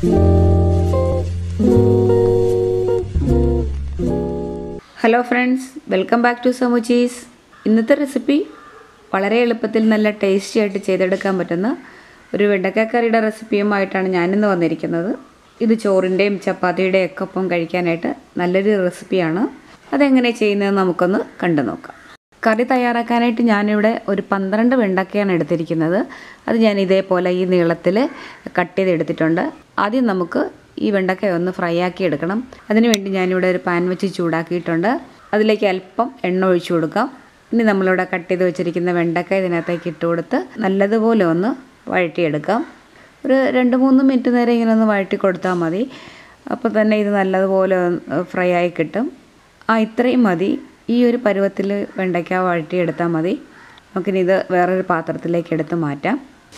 hello friends welcome back to സമൂച്ചീസ് ഇന്നത്തെ recipe വളരെ എളുപ്പത്തിൽ നല്ല ടേസ്റ്റി ആയിട്ട് ചെയ്തെടുക്കാൻ പറ്റുന്ന ഒരു വെണ്ടക്കക്കറിയുടെ റെസിപ്പിയുമായിട്ടാണ് ഞാനിന്ന് വന്നിരിക്കുന്നത് ഇത് ചോറിൻ്റെയും ചപ്പാത്തിയുടെയും ഒക്കെ ഒപ്പം കഴിക്കാനായിട്ട് നല്ലൊരു റെസിപ്പിയാണ് അതെങ്ങനെ ചെയ്യുന്നതെന്ന് നമുക്കൊന്ന് കണ്ടു നോക്കാം കറി തയ്യാറാക്കാനായിട്ട് ഞാനിവിടെ ഒരു പന്ത്രണ്ട് വെണ്ടക്കയാണ് എടുത്തിരിക്കുന്നത് അത് ഞാൻ ഇതേപോലെ ഈ നീളത്തിൽ കട്ട് ചെയ്തെടുത്തിട്ടുണ്ട് ആദ്യം നമുക്ക് ഈ വെണ്ടക്ക ഒന്ന് ഫ്രൈ ആക്കി എടുക്കണം അതിനുവേണ്ടി ഞാനിവിടെ ഒരു പാൻ വെച്ച് ചൂടാക്കിയിട്ടുണ്ട് അതിലേക്ക് അല്പം എണ്ണ ഒഴിച്ചു കൊടുക്കാം ഇനി നമ്മളിവിടെ കട്ട് ചെയ്ത് വെച്ചിരിക്കുന്ന വെണ്ടക്ക ഇതിനകത്തേക്ക് ഇട്ട് കൊടുത്ത് നല്ലതുപോലെ ഒന്ന് വഴറ്റിയെടുക്കാം ഒരു രണ്ട് മൂന്ന് മിനിറ്റ് നേരം ഇങ്ങനെ ഒന്ന് വഴറ്റി കൊടുത്താൽ മതി അപ്പോൾ തന്നെ ഇത് നല്ലതുപോലെ ഫ്രൈ ആയി കിട്ടും ആ ഇത്രയും മതി ഈ ഒരു പരുവത്തിൽ വെണ്ടയ്ക്ക വഴറ്റിയെടുത്താൽ മതി നമുക്കിനി ഇത് വേറൊരു പാത്രത്തിലേക്ക് എടുത്ത് മാറ്റാം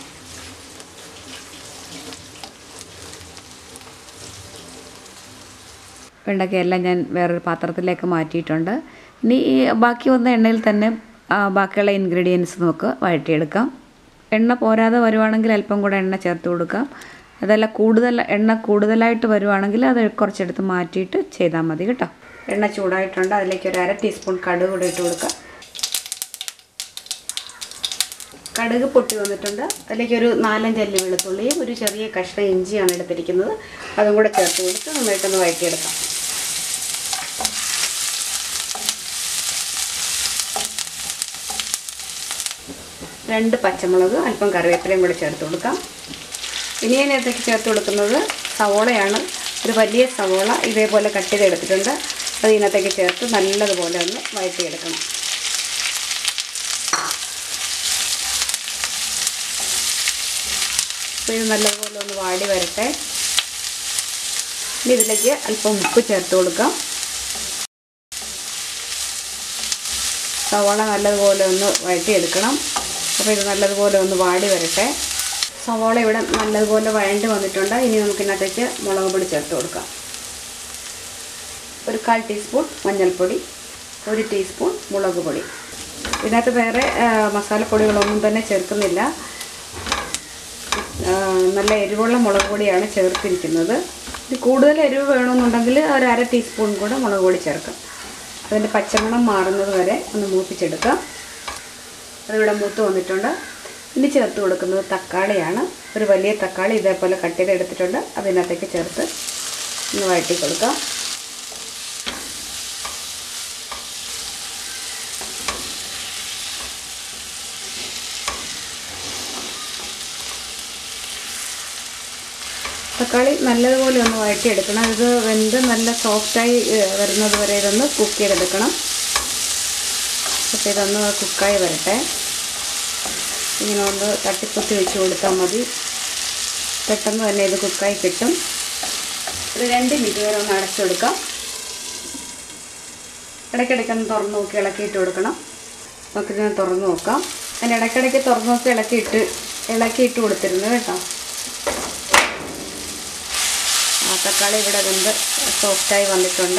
വെണ്ടയ്ക്കയെല്ലാം ഞാൻ വേറൊരു പാത്രത്തിലേക്ക് മാറ്റിയിട്ടുണ്ട് ഇനി ഈ ബാക്കി വന്ന എണ്ണയിൽ തന്നെ ബാക്കിയുള്ള ഇൻഗ്രീഡിയൻസ് നമുക്ക് വഴറ്റിയെടുക്കാം എണ്ണ പോരാതെ വരുവാണെങ്കിൽ അല്പം കൂടെ എണ്ണ ചേർത്ത് കൊടുക്കാം അതല്ല കൂടുതൽ എണ്ണ കൂടുതലായിട്ട് വരുവാണെങ്കിൽ അത് കുറച്ചെടുത്ത് മാറ്റിയിട്ട് ചെയ്താൽ മതി കേട്ടോ എണ്ണ ചൂടായിട്ടുണ്ട് അതിലേക്ക് ഒരു അര ടീസ്പൂൺ കടുക് കൂടെ ഇട്ട് കൊടുക്കാം കടുക് പൊട്ടി വന്നിട്ടുണ്ട് അതിലേക്ക് ഒരു നാലഞ്ച് അല്ലി വെളുത്തുള്ളിയും ഒരു ചെറിയ കഷ്ണം ഇഞ്ചിയാണ് എടുത്തിരിക്കുന്നത് അതും കൂടെ ചേർത്ത് കൊടുത്ത് നന്നായിട്ടൊന്ന് വഴറ്റിയെടുക്കാം രണ്ട് പച്ചമുളക് അല്പം കറിവേപ്പിലയും കൂടെ ചേർത്ത് കൊടുക്കാം ഇനി അതിനകത്തേക്ക് ചേർത്ത് കൊടുക്കുന്നത് സവോളയാണ് ഒരു വലിയ സവോള ഇതേപോലെ കട്ട് ചെയ്തെടുത്തിട്ടുണ്ട് അത് ഇതിനകത്തേക്ക് ചേർത്ത് നല്ലതുപോലെ ഒന്ന് വഴറ്റിയെടുക്കണം അപ്പോൾ ഇത് നല്ലതുപോലെ ഒന്ന് വാടി വരട്ടെ ഇനി ഇതിലേക്ക് അല്പം ഉപ്പ് ചേർത്ത് കൊടുക്കാം സവാള നല്ലതുപോലെ ഒന്ന് വഴറ്റിയെടുക്കണം അപ്പോൾ ഇത് നല്ലതുപോലെ ഒന്ന് വാടി വരട്ടെ സവാള ഇവിടെ നല്ലതുപോലെ വഴണ്ട് വന്നിട്ടുണ്ട് ഇനി നമുക്കിതിനകത്തേക്ക് മുളക് പൊടി ചേർത്ത് കൊടുക്കാം ഒരു കാൽ ടീസ്പൂൺ മഞ്ഞൾപ്പൊടി ഒരു ടീസ്പൂൺ മുളക് പൊടി ഇതിനകത്ത് വേറെ മസാലപ്പൊടികളൊന്നും തന്നെ ചേർക്കുന്നില്ല നല്ല എരിവുള്ള മുളക് പൊടിയാണ് ചേർത്തിരിക്കുന്നത് ഇത് കൂടുതൽ എരിവ് വേണമെന്നുണ്ടെങ്കിൽ ഒരു അര ടീസ്പൂൺ കൂടെ മുളക് പൊടി ചേർക്കാം അതിൻ്റെ പച്ചമണം മാറുന്നത് വരെ ഒന്ന് മൂപ്പിച്ചെടുക്കാം അതിവിടെ മൂത്ത് വന്നിട്ടുണ്ട് ഇനി ചേർത്ത് കൊടുക്കുന്നത് തക്കാളിയാണ് ഒരു വലിയ തക്കാളി ഇതേപോലെ കട്ട് ചെയ്തെടുത്തിട്ടുണ്ട് അതിനകത്തേക്ക് ചേർത്ത് ഒന്ന് വഴറ്റി കൊടുക്കാം തക്കാളി നല്ലതുപോലെ ഒന്ന് വഴറ്റിയെടുക്കണം ഇത് വെന്ത് നല്ല സോഫ്റ്റായി വരുന്നത് വരെ ഇതൊന്ന് കുക്ക് ചെയ്തെടുക്കണം അപ്പോൾ ഇതൊന്ന് കുക്കായി വരട്ടെ ഇങ്ങനെ ഒന്ന് തട്ടിപ്പൊത്തി വെച്ച് കൊടുത്താൽ മതി പെട്ടെന്ന് തന്നെ ഇത് കുക്കായി കിട്ടും ഒരു രണ്ട് മിനിറ്റ് വരെ ഒന്ന് അടച്ചെടുക്കാം ഇടയ്ക്കിടയ്ക്കൊന്ന് തുറന്ന് നോക്കി ഇളക്കിയിട്ട് കൊടുക്കണം നമുക്കിതിനെ തുറന്ന് നോക്കാം അതിന് ഇടയ്ക്കിടയ്ക്ക് തുറന്ന് നോക്കി ഇളക്കിയിട്ട് ഇളക്കിയിട്ട് കൊടുത്തിരുന്നു കേട്ടോ ആ തക്കാളി ഇവിടെ വെന്ത് സോഫ്റ്റായി വന്നിട്ടുണ്ട്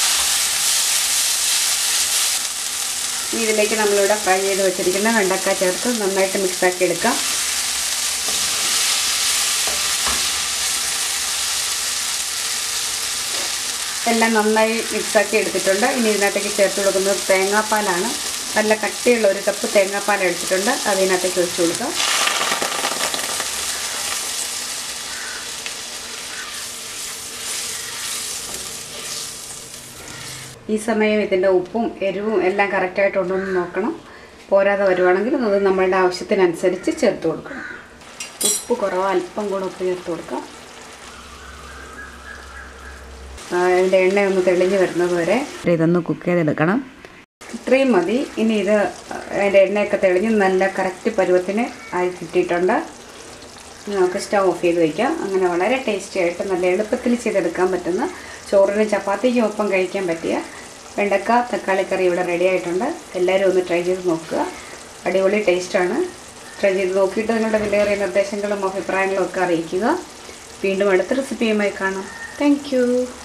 ഇനി ഇതിലേക്ക് നമ്മളിവിടെ ഫ്രൈ ചെയ്ത് വെച്ചിരിക്കുന്ന വെണ്ടക്ക ചേർത്ത് നന്നായിട്ട് മിക്സാക്കി എടുക്കാം എല്ലാം നന്നായി മിക്സാക്കി എടുത്തിട്ടുണ്ട് ഇനി ഇതിനകത്തേക്ക് ചേർത്ത് കൊടുക്കുന്നത് തേങ്ങാപ്പാലാണ് നല്ല കട്ടിയുള്ള ഒരു കപ്പ് തേങ്ങാപ്പാൽ എടുത്തിട്ടുണ്ട് അതിനകത്തേക്ക് ഒഴിച്ചു കൊടുക്കാം ഈ സമയം ഇതിൻ്റെ ഉപ്പും എരിവും എല്ലാം കറക്റ്റായിട്ടുണ്ടോ എന്ന് നോക്കണം പോരാതെ വരുവാണെങ്കിൽ അത് നമ്മളുടെ ആവശ്യത്തിനനുസരിച്ച് ചേർത്ത് കൊടുക്കണം ഉപ്പ് കുറവ് അല്പം കൂടെ ഉപ്പ് ചേർത്ത് കൊടുക്കാം അതിൻ്റെ എണ്ണ ഒന്ന് തെളിഞ്ഞ് വരുന്നത് വരെ ഇതൊന്ന് കുക്ക് ചെയ്തെടുക്കണം ഇത്രയും മതി ഇനി ഇത് അതിൻ്റെ എണ്ണയൊക്കെ തെളിഞ്ഞ് നല്ല കറക്റ്റ് പരുവത്തിന് ആയി കിട്ടിയിട്ടുണ്ട് നമുക്ക് സ്റ്റവ് ഓഫ് ചെയ്ത് വയ്ക്കാം അങ്ങനെ വളരെ ടേസ്റ്റി ആയിട്ട് നല്ല എളുപ്പത്തിൽ ചെയ്തെടുക്കാൻ പറ്റുന്ന ചോറിനും ചപ്പാത്തിക്കും ഒപ്പം കഴിക്കാൻ പറ്റിയ വെണ്ടക്ക തക്കാളി കറി ഇവിടെ റെഡി ആയിട്ടുണ്ട് എല്ലാവരും ഒന്ന് ട്രൈ ചെയ്ത് നോക്കുക അടിപൊളി ടേസ്റ്റാണ് ട്രൈ ചെയ്ത് നോക്കിയിട്ട് നിങ്ങളുടെ വിലയേറിയ നിർദ്ദേശങ്ങളും അഭിപ്രായങ്ങളും ഒക്കെ അറിയിക്കുക വീണ്ടും അടുത്ത റെസിപ്പിയുമായി കാണാം താങ്ക്